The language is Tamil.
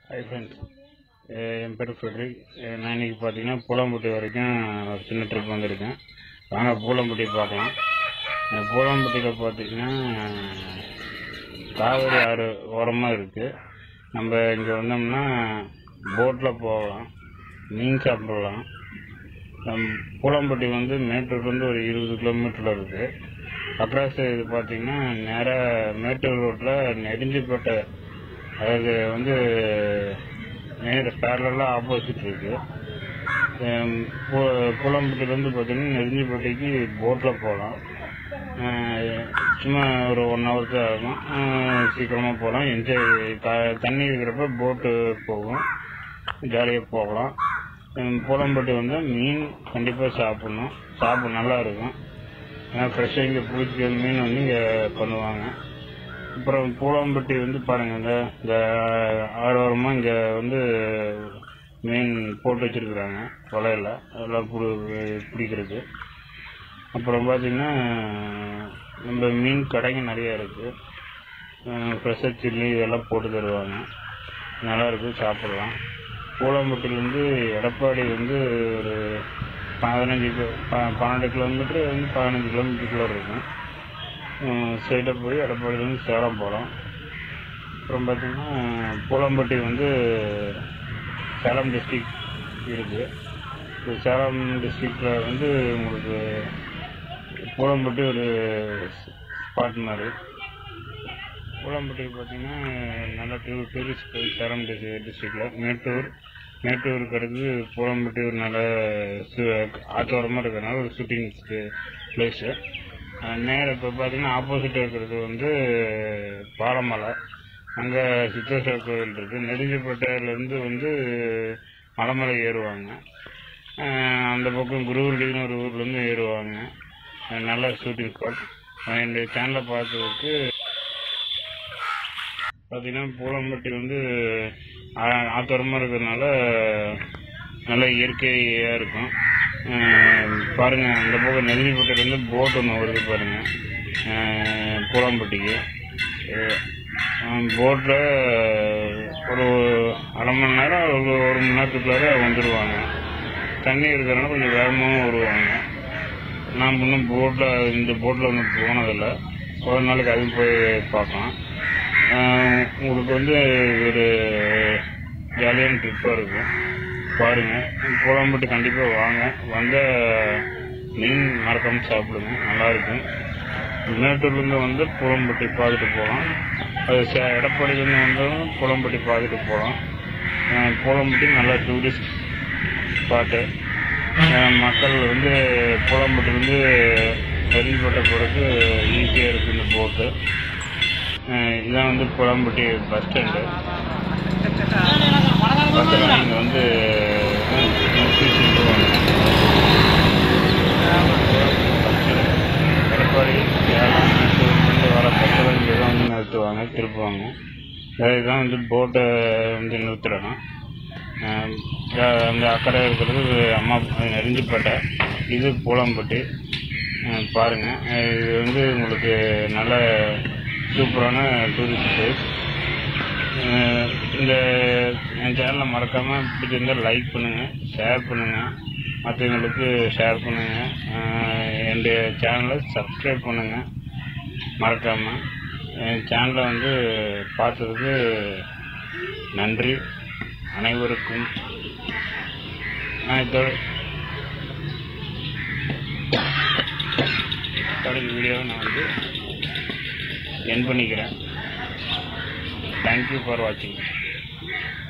ஹை ஃப்ரெண்ட்ஸ் என் பேர் ஃப்ரெட்ரிக் அஹ் நான் இன்னைக்கு பார்த்தீங்கன்னா பூலாம்பட்டி வரைக்கும் ஒரு சின்ன ட்ரிப் வந்திருக்கேன் வாங்க பூலாம்பட்டி பார்க்கலாம் இந்த பூலாம்பட்டியில் பார்த்தீங்கன்னா காவேரி ஆறு ஓரமாக இருக்குது நம்ம இங்கே வந்தோம்னா போட்டில் போகலாம் மீன் சாப்பிடலாம் நம் பூலாம்பட்டி வந்து மேட்டூர்லேருந்து ஒரு இருபது கிலோமீட்டரில் இருக்குது அக்ராஸ் இது பார்த்தீங்கன்னா நேராக மேட்டூர் ரோட்டில் நெடுஞ்சிப்பேட்டை அதாவது வந்து நேர பேரலாக ஆப்போசிட் இருக்கு ஹம், பூ- பூலாம்பட்டியிலேருந்து பார்த்தீங்கன்னா நெடுஞ்சிப்பேட்டைக்கு போட்டில் போகலாம் சும்மா ஒரு ஒன் ஹவர் தான் ஆகும் அஹ், சீக்கிரமா போகலாம் என்ஜாய் தண்ணி இருக்கிறப்ப போட்டு போகும் ஜாலியாக போகலாம் ஹம், பூலாம்பட்டி வந்து மீன் கண்டிப்பாக சாப்பிடணும் சாப்பிட நல்லா இருக்கும் ஏன்னா ஃப்ரெஷ்ஷாக இங்கே பிடிச்ச மீன் வந்து இங்கே பண்ணுவாங்க அப்புறம் பூலாம்பட்டி வந்து பாருங்க இந்த இந்த ஆறு வாரமாக இங்கே வந்து மீன் போட்டு வச்சிருக்கிறாங்க வலையில அதெல்லாம் புடி பிடிக்கிறது அப்புறம் பார்த்தீங்கன்னா நம்ம மீன் கடைங்க நிறைய இருக்கு ஃப்ரெஷ்ஷாக சில்லி இதெல்லாம் போட்டு தருவாங்க நல்லா இருக்கும் சாப்பிடலாம் பூலாம்பட்டிலேருந்து எடப்பாடி வந்து ஒரு பதினஞ்சு கிலோ ப- பன்னெண்டு கிலோமீட்டர் வந்து பதினஞ்சு கிலோமீட்டருக்குள்ள இருக்கும் ஸ்ட்ரைட்டாக போய் எடப்பாடியிலேருந்து சேலம் போகலாம் அப்புறம் பார்த்தீங்கன்னா பூலாம்பட்டி வந்து சேலம் டிஸ்ட்ரிக் இருக்குது இந்த சேலம் டிஸ்ட்ரிக்டில் வந்து உங்களுக்கு பூலாம்பட்டி ஒரு ஸ்பாட் மாதிரி பூலாம்பட்டி பார்த்தீங்கன்னா நல்ல டூ டூரிஸ்ட் பிளேஸ் சேலம் டிஸ்ட்ரிக்டில் மேட்டூர் மேட்டூருக்கு அடுத்து பூலாம்பட்டி ஒரு நல்ல சு- ஆத்தோரமாக இருக்கிறனால ஒரு ஷூட்டிங் பிளேஸு நேரம் இப்போ பார்த்தீங்கன்னா ஆப்போசிட் இருக்கிறது வந்து பாலமலை அங்கே சித்தேஸ்வரர் கோவில் இருக்குது நெடுஞ்சிப்பேட்டையிலேருந்து வந்து மலைமலை ஏறுவாங்க அஹ் அந்த பக்கம் குருவருடின்னு ஒரு ஊர்லேருந்து ஏறுவாங்க அஹ் நல்ல ஷூட்டிங் ஸ்பாட் இந்த சேனலை பார்த்ததுக்கு பார்த்தீங்கன்னா பூலம்பட்டி வந்து ஆ- ஆத்தோரமாக இருக்கிறதுனால நல்ல இயற்கையாக இருக்கும் அஹ் பாருங்க அந்த பக்கம் நெல்லிப்பட்டிலேருந்து போட் ஒன்று வருது பாருங்க அஹ் பூலாம்பட்டிக்கு போட்டில் ஒரு அரை மணி நேரம் ஒரு ஒரு மணி நேரத்துக்குள்ளார வந்துடுவாங்க தண்ணி இருக்கிறனால கொஞ்சம் வேகமாகவும் வருவாங்க நான் இன்னும் போட்டில் இந்த போட்டில் ஒன்றும் போனதில்லை ஒரு நாளைக்கு அதுவும் போய் பார்க்கலாம் ஆஹ் உங்களுக்கு வந்து ஒரு ஜாலியான ட்ரிப்பாக இருக்கும் பாருங்க பூலாம்பட்டி கண்டிப்பாக வாங்க வந்த மீன் மறக்காம சாப்பிடுங்க நல்லா இருக்கும் மேட்டூர்லேருந்து வந்து பூலம்பட்டி பார்த்துட்டு போகலாம் அது சே- எடப்பாடியிலேருந்து வந்தாலும் பூலம்பட்டி பார்த்துட்டு போகலாம் ஆஹ் பூலம்பட்டி நல்ல டூரிஸ்ட் ஸ்பாட்டு மக்கள் வந்து பூலம்பட்டிலேருந்து நெருங்கிப்பட்ட போகிறதுக்கு ஈஸியாக இருக்குது இந்த போட்டு இதான் வந்து பூலாம்பட்டி பஸ் ஸ்டாண்டு பஸ்ஸில் நீங்கள் வந்து நிறுத்தி செல்லுவாங்க எடப்பாடி சேலம் மேட்டூர்லேருந்து வர பஸ்ஸில் இங்கே தான் வந்து நிறுத்துவாங்க திருப்புவாங்க இதுதான் வந்து போட்டை வந்து நிறுத்துறாங்க அந்த அக்கறை இருக்கிறது அம்மா நெருஞ்சிப்பேட்டை இது பூலம்பட்டி அஹ் பாருங்க அஹ் இது வந்து உங்களுக்கு நல்ல சூப்பரான டூரிஸ்ட் பிளேஸ் இந்த என் சேனலை மறக்காம பிடிச்சிருந்தா லைக் பண்ணுங்க ஷேர் பண்ணுங்க மற்றவங்களுக்கு ஷேர் பண்ணுங்க அஹ் என்னுடைய சேனலை சப்ஸ்கிரைப் பண்ணுங்க மறக்காம என் சேனலை வந்து பார்த்ததுக்கு நன்றி அனைவருக்கும் நான் இதோட தொடர் வீடியோவை நான் வந்து என் பண்ணிக்கிறேன் தேங்க்யூ ஃபார் வாட்சிங்